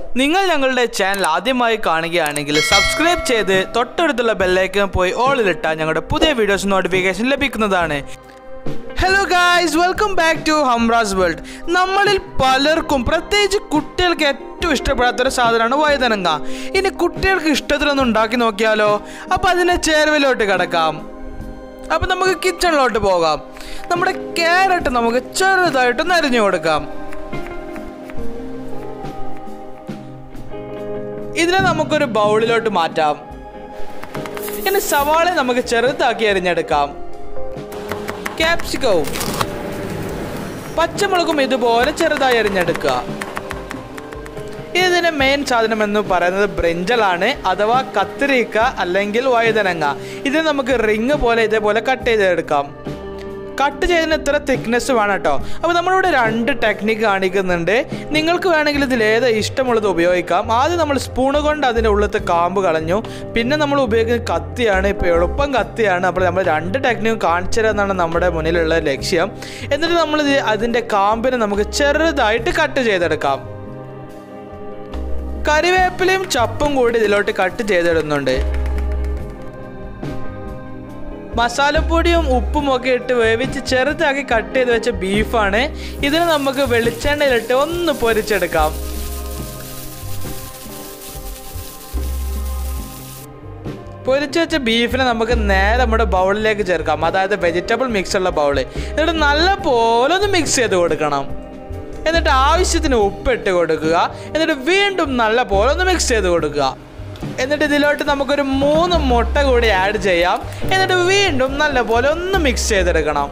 നിങ്ങൾ ഞങ്ങളുടെ ചാനൽ ആദ്യമായി കാണുകയാണെങ്കിൽ സബ്സ്ക്രൈബ് ചെയ്ത് തൊട്ടടുത്തുള്ള ബെല്ലൈക്കൻ പോയി ഓളിലിട്ടാൽ ഞങ്ങളുടെ പുതിയ വീഡിയോസ് നോട്ടിഫിക്കേഷൻ ലഭിക്കുന്നതാണ് hello guys welcome back to ഹംറാസ് വേൾഡ് നമ്മളിൽ പലർക്കും പ്രത്യേകിച്ച് കുട്ടികൾക്ക് ഏറ്റവും ഇഷ്ടപ്പെടാത്തൊരു സാധനമാണ് വഴുതനങ്ങ ഇനി കുട്ടികൾക്ക് ഇഷ്ടത്തിലൊന്ന് ഉണ്ടാക്കി നോക്കിയാലോ അപ്പം അതിനെ ചേർവിലോട്ട് കിടക്കാം അപ്പം നമുക്ക് കിച്ചണിലോട്ട് പോകാം നമ്മുടെ ക്യാരറ്റ് നമുക്ക് ചെറുതായിട്ട് നരിഞ്ഞു കൊടുക്കാം ഇതിനെ നമുക്കൊരു ബൗളിലോട്ട് മാറ്റാം ഇനി സവാള നമുക്ക് ചെറുതാക്കി അരിഞ്ഞെടുക്കാം ക്യാപ്സിക്കവും പച്ചമുളകും ഇതുപോലെ ചെറുതായി അരിഞ്ഞെടുക്കുക ഇതിന്റെ മെയിൻ സാധനം എന്ന് പറയുന്നത് ബ്രിഞ്ചലാണ് അഥവാ കത്തിരിക്ക അല്ലെങ്കിൽ വഴുതനങ്ങ ഇത് നമുക്ക് റിങ് പോലെ ഇതേപോലെ കട്ട് ചെയ്തെടുക്കാം കട്ട് ചെയ്തതിന് ഇത്ര തിക്നെസ് വേണം കേട്ടോ അപ്പോൾ നമ്മളിവിടെ രണ്ട് ടെക്നിക്ക് കാണിക്കുന്നുണ്ട് നിങ്ങൾക്ക് വേണമെങ്കിൽ ഇതിൽ ഏത് ഇഷ്ടമുള്ളത് ഉപയോഗിക്കാം ആദ്യം നമ്മൾ സ്പൂണ് കൊണ്ട് അതിൻ്റെ ഉള്ളത്തെ കാമ്പ് കളഞ്ഞു പിന്നെ നമ്മൾ ഉപയോഗിക്കുന്നത് കത്തിയാണ് ഇപ്പോൾ എളുപ്പം കത്തിയാണ് അപ്പോൾ നമ്മൾ രണ്ട് ടെക്നിക്കും കാണിച്ചു തരാമെന്നാണ് നമ്മുടെ മുന്നിലുള്ള ലക്ഷ്യം എന്നിട്ട് നമ്മൾ ഇത് അതിൻ്റെ കാമ്പിനെ നമുക്ക് ചെറുതായിട്ട് കട്ട് ചെയ്തെടുക്കാം കറിവേപ്പിലയും ചപ്പും കൂടി ഇതിലോട്ട് കട്ട് ചെയ്തിടുന്നുണ്ട് മസാലപ്പൊടിയും ഉപ്പും ഒക്കെ ഇട്ട് വേവിച്ച് ചെറുതാക്കി കട്ട് ചെയ്ത് വെച്ച ബീഫാണ് ഇതിന് നമുക്ക് വെളിച്ചെണ്ണയിലിട്ട് ഒന്ന് പൊരിച്ചെടുക്കാം പൊരിച്ച് വെച്ച ബീഫിനെ നമുക്ക് നേരെ നമ്മുടെ ബൗളിലേക്ക് ചേർക്കാം അതായത് വെജിറ്റബിൾ മിക്സ് ഉള്ള ബൗള് എന്നിട്ട് നല്ല പോലെ ഒന്ന് മിക്സ് ചെയ്ത് കൊടുക്കണം എന്നിട്ട് ആവശ്യത്തിന് ഉപ്പിട്ട് കൊടുക്കുക എന്നിട്ട് വീണ്ടും നല്ല പോലെ ഒന്ന് മിക്സ് ചെയ്ത് കൊടുക്കുക എന്നിട്ട് ഇതിലോട്ട് നമുക്കൊരു മൂന്ന് മുട്ട കൂടി ആഡ് ചെയ്യാം എന്നിട്ട് വീണ്ടും നല്ല പോലെ ഒന്ന് മിക്സ് ചെയ്തെടുക്കണം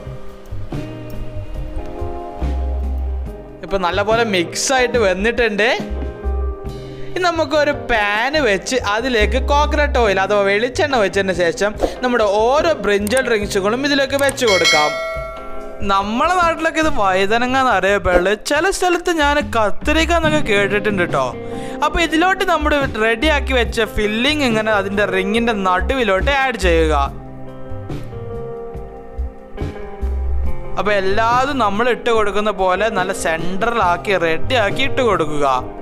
ഇപ്പൊ നല്ല പോലെ മിക്സ് ആയിട്ട് വന്നിട്ടുണ്ട് ഇനി നമുക്കൊരു പാന് വെച്ച് അതിലേക്ക് കോക്കനട്ട് ഓയിൽ അഥവാ വെളിച്ചെണ്ണ വെച്ചതിന് ശേഷം നമ്മുടെ ഓരോ ബ്രിഞ്ചൽ ഡ്രിങ്ക്സുകളും ഇതിലേക്ക് വെച്ച് കൊടുക്കാം നമ്മളെ നാട്ടിലൊക്കെ ഇത് വഴുതനങ്ങ എന്ന് അറിയപ്പെടുള്ളൂ ചില സ്ഥലത്ത് ഞാൻ കത്തിരിക്ക എന്നൊക്കെ കേട്ടിട്ടുണ്ട് കേട്ടോ അപ്പോൾ ഇതിലോട്ട് നമ്മൾ റെഡിയാക്കി വെച്ച ഫില്ലിങ് ഇങ്ങനെ അതിൻ്റെ റിങ്ങിൻ്റെ നടുവിലോട്ട് ആഡ് ചെയ്യുക അപ്പോൾ എല്ലാതും നമ്മൾ ഇട്ട് കൊടുക്കുന്ന പോലെ നല്ല സെൻട്രലാക്കി റെഡിയാക്കി ഇട്ട് കൊടുക്കുക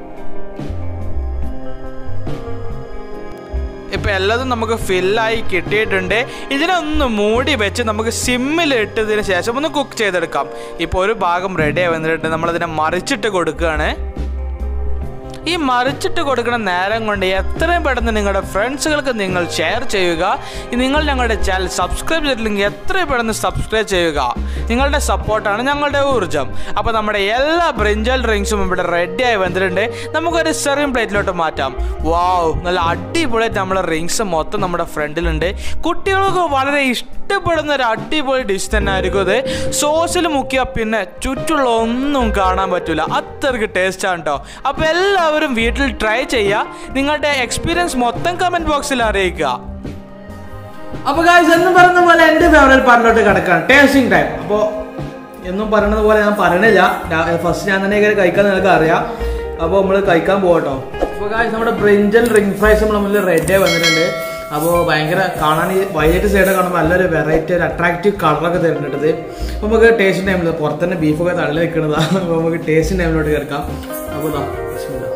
ഇപ്പൊ എല്ലാതും നമുക്ക് ഫില്ലായി കിട്ടിയിട്ടുണ്ട് ഇതിനൊന്ന് മൂടി വെച്ച് നമുക്ക് സിമ്മിൽ ഇട്ടതിന് ശേഷം ഒന്ന് കുക്ക് ചെയ്തെടുക്കാം ഇപ്പോൾ ഒരു ഭാഗം റെഡി ആയി വന്നിട്ട് നമ്മളതിനെ മറിച്ചിട്ട് കൊടുക്കുകയാണ് ഈ മറിച്ചിട്ട് കൊടുക്കുന്ന നേരം കൊണ്ട് എത്രയും പെട്ടെന്ന് നിങ്ങളുടെ ഫ്രണ്ട്സുകൾക്ക് നിങ്ങൾ ഷെയർ ചെയ്യുക നിങ്ങൾ ഞങ്ങളുടെ ചാനൽ സബ്സ്ക്രൈബ് ചെയ്തിട്ടില്ലെങ്കിൽ എത്രയും പെട്ടെന്ന് സബ്സ്ക്രൈബ് ചെയ്യുക നിങ്ങളുടെ സപ്പോർട്ടാണ് ഞങ്ങളുടെ ഊർജ്ജം അപ്പോൾ നമ്മുടെ എല്ലാ ബ്രിഞ്ചൽ ഡ്രിങ്ക്സും ഇവിടെ റെഡിയായി വന്നിട്ടുണ്ട് നമുക്കൊരു സെറിയും പ്ലേറ്റിലോട്ട് മാറ്റാം വാവ് നല്ല അടിപൊളിയായിട്ട് നമ്മുടെ റിങ്സ് മൊത്തം നമ്മുടെ ഫ്രണ്ടിലുണ്ട് കുട്ടികൾക്ക് വളരെ ഇഷ്ടപ്പെടുന്ന ഒരു അടിപൊളി ഡിഷ് തന്നെ ആയിരിക്കും ഇത് സോസിൽ മുക്കിയാൽ പിന്നെ ചുറ്റുള്ള ഒന്നും കാണാൻ പറ്റില്ല അത്രയ്ക്ക് ടേസ്റ്റാണ് കേട്ടോ അപ്പോൾ എല്ലാവരും വീട്ടിൽ ട്രൈ ചെയ്യുക നിങ്ങളുടെ എക്സ്പീരിയൻസ് മൊത്തം കമൻറ്റ് ബോക്സിൽ അറിയിക്കുക അപ്പൊ ഗായ്സ് എന്നും പറയുന്ന പോലെ എന്റെ ഫേവറേറ്റ് പാർട്ടിലോട്ട് കിടക്കാണ് ടേസ്റ്റിംഗ് ടൈം അപ്പോ എന്നും പറയുന്നത് പോലെ ഞാൻ പറയണില്ല ഫസ്റ്റ് ഞാൻ തന്നെ ഇങ്ങനെ കഴിക്കാൻ നിങ്ങൾക്ക് അറിയാം അപ്പോൾ നമ്മൾ കഴിക്കാൻ പോകട്ടോ അപ്പോൾ ഗായ്സ് നമ്മുടെ ബ്രിഞ്ചൽ റിംഗ് ഫ്രൈസ് നമ്മൾ മുന്നിൽ റെഡി ആയി വന്നിട്ടുണ്ട് അപ്പോൾ ഭയങ്കര കാണാൻ ഈ വൈകിട്ട് സൈഡ് കാണുമ്പോൾ നല്ലൊരു വെറൈറ്റി ഒരു അട്രാക്റ്റീവ് കളറൊക്കെ തരുന്നുണ്ട് അപ്പോൾ നമുക്ക് ടേസ്റ്റ് ടൈമിൽ പുറത്ത് തന്നെ ബീഫൊക്കെ തള്ളി നിൽക്കുന്നതാണ് അപ്പോൾ നമുക്ക് ടേസ്റ്റ് ടൈമിലോട്ട് കിടക്കാം അപ്പോൾ ഇതാ ബിസ്മില്ലാ.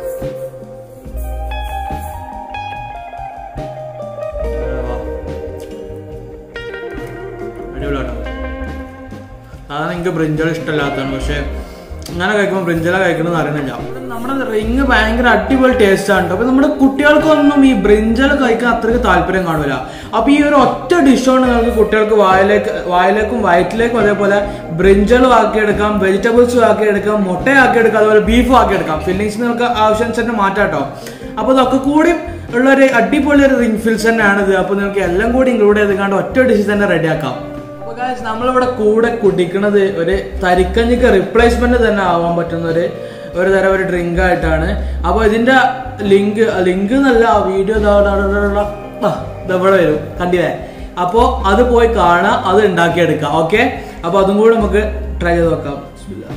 അടിപൊളിയാട്ടോ അതാണ് എനിക്ക് ബ്രിഞ്ചൽ ഇഷ്ടമില്ലാത്തതാണ് പക്ഷെ അങ്ങനെ കഴിക്കുമ്പോൾ ബ്രിഞ്ചല കഴിക്കണമെന്ന് അറിയണില്ല നമ്മുടെ റിങ് ഭയങ്കര അടിപൊളി ടേസ്റ്റ് ആണ് അപ്പൊ നമ്മുടെ കുട്ടികൾക്കൊന്നും ഈ ബ്രിഞ്ചൽ കഴിക്കാൻ അത്രയ്ക്ക് താല്പര്യം കാണില്ല അപ്പൊ ഈ ഒരു ഒറ്റ ഡിഷ് കൊണ്ട് നിങ്ങൾക്ക് കുട്ടികൾക്ക് വായിലേക്ക് വായിലേക്കും വയറ്റിലേക്കും അതേപോലെ ബ്രിഞ്ചലും ആക്കിയെടുക്കാം വെജിറ്റബിൾസും ആക്കിയെടുക്കാം മുട്ടയാക്കിയെടുക്കാം അതുപോലെ ബീഫും ആക്കിയെടുക്കാം ഫില്ലിങ്സ് നിങ്ങൾക്ക് ആവശ്യാനുസരണം മാറ്റാം കേട്ടോ അപ്പൊ ഇതൊക്കെ കൂടി ഉള്ള ഒരു അടിപൊളി ഒരു റിംഗ് ഫിൽസ് തന്നെയാണ് ഇത് അപ്പൊ നിങ്ങൾക്ക് എല്ലാം കൂടി ഇൻക്ലൂഡ് ചെയ്ത് കണ്ട് ഒറ്റ ഡിഷ് തന്നെ റെഡിയാക്കാം അപ്പൊ guys, നമ്മളിവിടെ കൂടെ കുടിക്കുന്നത് ഒരു തരിക്കഞ്ഞിക്ക് റിപ്ലേസ്മെന്റ് തന്നെ ആവാൻ പറ്റുന്ന ഒരു ഒരു തരം ഒരു ഡ്രിങ്ക് ആയിട്ടാണ് അപ്പൊ ഇതിന്റെ ലിങ്ക് ലിങ്ക് എന്നല്ല വീഡിയോ ഇവിടെ വരും കണ്ടില്ലേ അപ്പോ അത് പോയി കാണാം അത് ഉണ്ടാക്കിയെടുക്കാം ഓക്കെ അപ്പൊ അതും കൂടെ നമുക്ക് ട്രൈ ചെയ്ത് നോക്കാം ബിസ്മില്ലാ.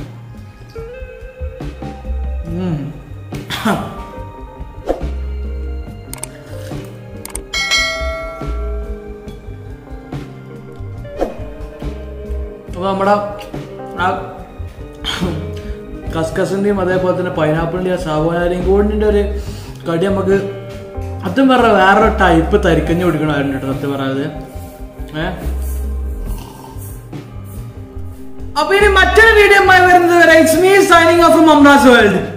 ഉം. അപ്പൊ നമ്മുടെ ആ കസ്കസിന്റെയും അതേപോലെ തന്നെ പൈനാപ്പിളിന്റെയും സാവോനാരിയും കൂടിന്റെ ഒരു കടി നമുക്ക് സത്യം പറഞ്ഞ വേറൊരു ടൈപ്പ് തരിക്കഞ്ഞ് കുടിക്കണമായിരുന്നു കേട്ടോ സത്യം പറയാതെ ഏ അപ്പൊ ഇനി മറ്റൊരു വീഡിയോ വരുന്നത് വരെ ഇറ്റ്സ് മീ സൈനിങ് ഓഫ് മംറാസ് വേൾഡ്